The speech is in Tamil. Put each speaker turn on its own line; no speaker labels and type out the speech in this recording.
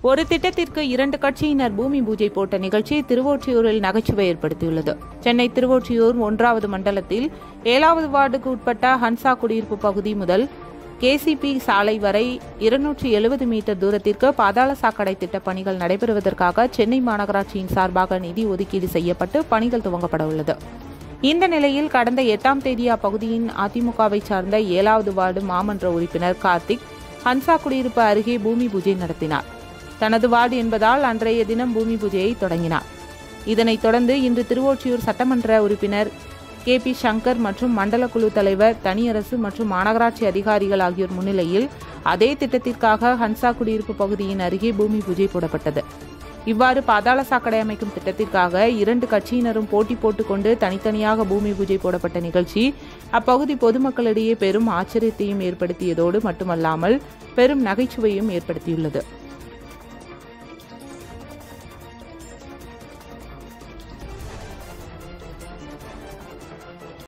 ஒரு திட்டத்திற்கு இரண்டு கட்சியினர் பூமி பூஜை போட்ட நிகழ்ச்சி திருவொற்றியூரில் நகைச்சுவை ஏற்படுத்தியுள்ளது சென்னை திருவொற்றியூர் ஒன்றாவது மண்டலத்தில் ஏழாவது வார்டுக்கு உட்பட்ட ஹன்சா குடியிருப்பு பகுதி முதல் கேசிபி சாலை வரை இருநூற்றி எழுபது மீட்டர் தூரத்திற்கு பாதாள சாக்கடை திட்டப் பணிகள் நடைபெறுவதற்காக சென்னை மாநகராட்சியின் சார்பாக நிதி ஒதுக்கீடு செய்யப்பட்டு பணிகள் துவங்கப்பட உள்ளது இந்த நிலையில் கடந்த எட்டாம் தேதி அப்பகுதியின் அதிமுகவை சார்ந்த ஏழாவது வார்டு மாமன்ற உறுப்பினர் கார்த்திக் ஹன்சா குடியிருப்பு அருகே பூமி பூஜை நடத்தினார் தனது வார்டு என்பதால் அன்றைய தினம் பூமி பூஜையை தொடங்கினார் இதனைத் தொடர்ந்து இன்று திருவொற்றியூர் சட்டமன்ற உறுப்பினர் கே பி சங்கர் மற்றும் மண்டல குழு தலைவர் தனியரசு மற்றும் மாநகராட்சி அதிகாரிகள் ஆகியோர் முன்னிலையில் அதே திட்டத்திற்காக ஹன்சா குடியிருப்பு பகுதியின் அருகே பூமி பூஜை போடப்பட்டது இவ்வாறு பாதாள சாக்கடை அமைக்கும் திட்டத்திற்காக இரண்டு கட்சியினரும் போட்டி போட்டுக்கொண்டு தனித்தனியாக பூமி பூஜை போடப்பட்ட நிகழ்ச்சி அப்பகுதி பொதுமக்களிடையே பெரும் ஆச்சரியத்தையும் ஏற்படுத்தியதோடு மட்டுமல்லாமல் பெரும் நகைச்சுவையும் ஏற்படுத்தியுள்ளது